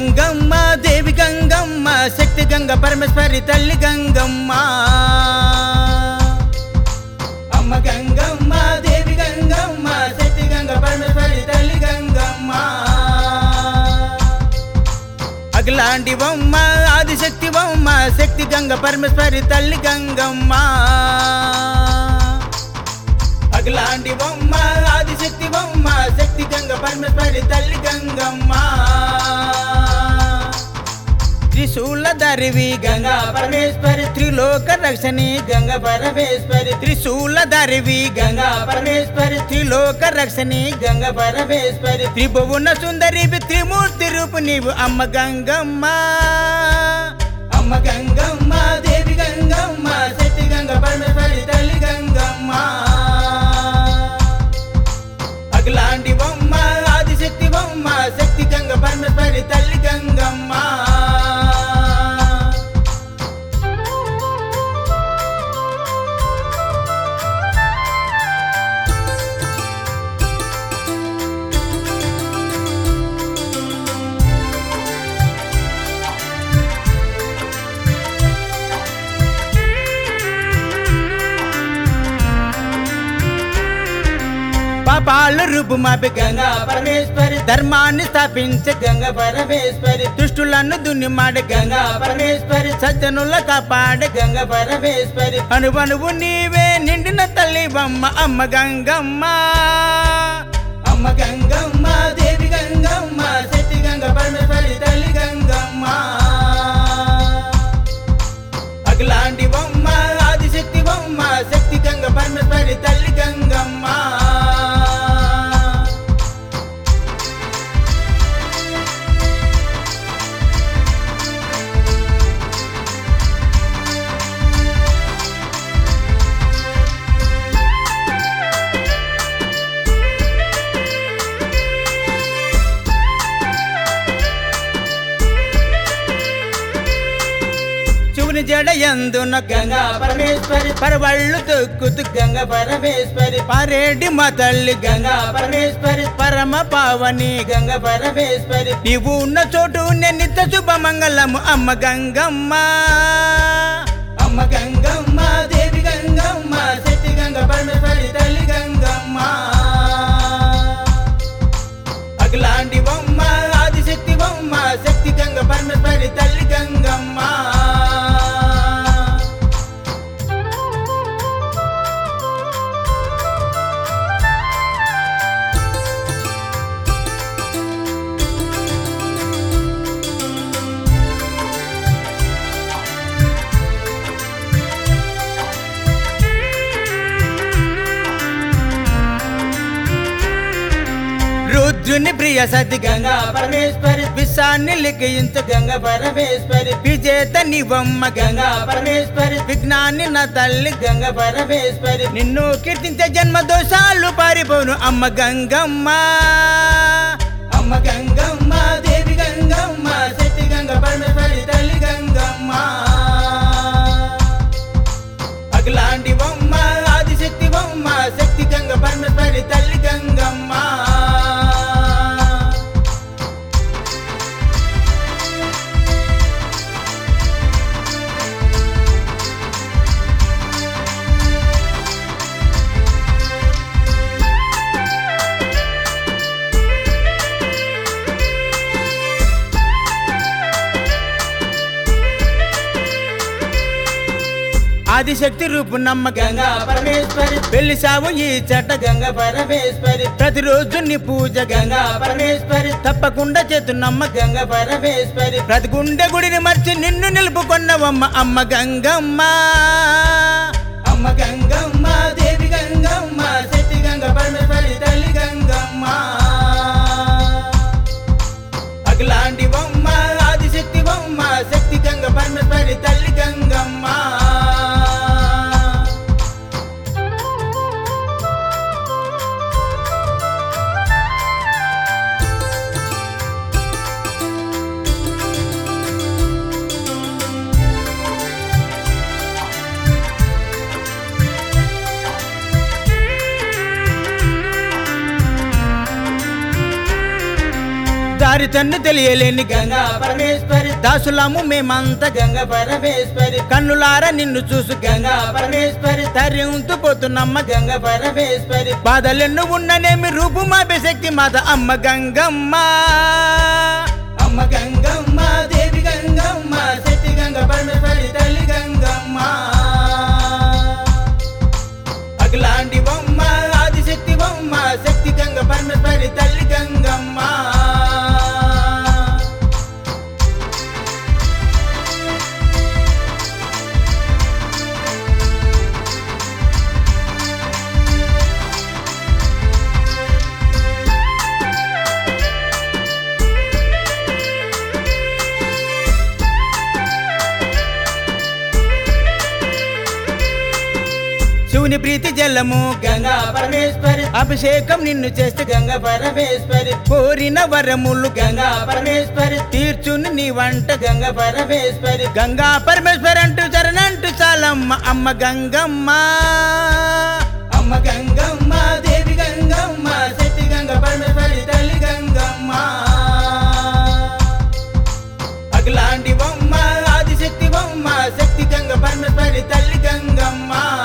గంగమ్మ దేవి గంగమ్మ శక్తి గంగ పరమేశ్వరి తల్లి గంగమ్మ అమ్మ గంగమ్మ దేవి గంగమ్మ శక్తి గంగ పరమేశ్వరి తల్లి గంగమ్మ అగిలాంటి బొమ్మ ఆదిశక్తి బొమ్మ శక్తి గంగ పరమేశ్వరి తల్లి గంగమ్మ అగిలాంటి బొమ్మ ఆదిశక్తి బొమ్మ శక్తి గంగ పరమేశ్వరి తల్లి గంగమ్మ త్రిశూల దరివి గంగా పరమేశ్వరి త్రిలోక రక్షణి గంగ పరమేశ్వరి త్రిశూల దరివి గంగా పరమేశ్వరి త్రిలోక రక్షణి గంగ పరమేశ్వరి త్రిభువన సుందరి త్రిమూర్తి రూపు నీవు అమ్మ గంగమ్మ అమ్మ గంగమ్మ దేవి గంగమ్మ శక్తి గంగ పరమేశ్వరి తల్లి గంగమ్మ అగలాంటి బొమ్మ ఆదిశక్తి బొమ్మ శక్తి గంగ పరమేశ్వరి తల్లి గంగమ్మ పాపాలు రూపుమాపి గంగా పరమేశ్వరి ధర్మాన్ని స్థాపించే గంగ పరమేశ్వరి దుష్టులను దున్నిమాడి గంగా పరమేశ్వరి సజ్జనుల కాపాడే గంగ పరమేశ్వరి అనువనువు నీవే నిండిన తల్లి బొమ్మ అమ్మ గంగమ్మ అమ్మ గంగమ్మ దేవి గంగమ్మ శక్తి గంగ పరమేశ్వరి తల్లి గంగమ్మ అగలాంటి బొమ్మ ఆదిశక్తి బొమ్మ శక్తి గంగ పరమేశ్వరి తల్లి గంగమ్మ శివుని జడ ఎందున గంగా పరమేశ్వరి పరవళ్ళు తొక్కుతు గంగ పరమేశ్వరి పారేడి మా తల్లి గంగా పరమేశ్వరి పరమ పావని గంగ పరమేశ్వరి నీవు ఉన్న చోటు నేను నిత్య శుభమంగళము అమ్మ గంగమ్మ అమ్మ గంగమ్మ దేవి గంగమ్మ శక్తి గంగ పరమేశ్వరి తల్లి గంగమ్మ అగలాంటి బొమ్మ ఆదిశక్తి బొమ్మ శక్తి గంగ పరమేశ్వరి తల్లి గంగమ్మ రుద్రుని ప్రియ సతి గంగా పరమేశ్వరి విషాన్ని లిఖించ గంగ పరమేశ్వరి విజేత నివమ్మ గంగా పరమేశ్వరి విజ్ఞాన్ని నా తల్లి గంగ పరమేశ్వరి నిన్ను కీర్తించే జన్మ దోషాలు పారిపోను అమ్మ గంగమ్మ అమ్మ గంగమ్మ దేవి గంగమ్మ శక్తి గంగ పరమేశ్వరి తల్లి గంగమ్మ అగలాంటి బొమ్మ ఆదిశక్తి బొమ్మ శక్తి గంగ పరమేశ్వరి తల్లి గంగమ్మ ఆదిశక్తి రూపు నమ్మ గంగా పరమేశ్వరి పెళ్లి సావు ఈ చట్ట గంగ పరమేశ్వరి ప్రతిరోజు నీ పూజ గంగా పరమేశ్వరి తప్పకుండా చేతు నమ్మ గంగ పరమేశ్వరి ప్రతి గుండె గుడిని మర్చి నిన్ను నిలుపుకొన్నవమ్మ అమ్మ గంగమ్మ అమ్మ గంగమ్మ దేవి గంగమ్మ శక్తి గంగ పరమేశ్వరి తల్లి గంగమ్మ అగలాంటి బొమ్మ ఆదిశక్తి బొమ్మ శక్తి గంగ పరమేశ్వరి తల్లి గంగమ్మ దారి తన్ను తెలియలేని గంగా పరమేశ్వరి దాసులము మేమంతా గంగ పరమేశ్వరి కన్నులార నిన్ను చూసు గంగా పరమేశ్వరి తరింతు పోతున్నమ్మ గంగ పరమేశ్వరి బాధలెన్ను ఉన్ననేమి రూపుమాపే శక్తి మాత అమ్మ గంగమ్మ అమ్మ గంగమ్మ దేవి గంగమ్మ శక్తి గంగ పరమేశ్వరి తల్లి గంగమ్మ అగలాంటి బొమ్మ ఆదిశక్తి బొమ్మ శక్తి గంగ పరమేశ్వరి తల్లి గంగమ్మ శివుని ప్రీతి జలము గంగా పరమేశ్వరి అభిషేకం నిన్ను చేస్తే గంగా పరమేశ్వరి కోరిన వరములు గంగా పరమేశ్వరి తీర్చుని నీ వంట గంగా పరమేశ్వరి గంగా పరమేశ్వరి అంటూ చరణంటూ చాలమ్మ అమ్మ గంగమ్మ అమ్మ గంగమ్మ దేవి గంగమ్మ శక్తి గంగ పరమేశ్వరి తల్లి గంగమ్మ అగలాంటి బొమ్మ ఆదిశక్తి బొమ్మ శక్తి గంగ పరమేశ్వరి తల్లి గంగమ్మ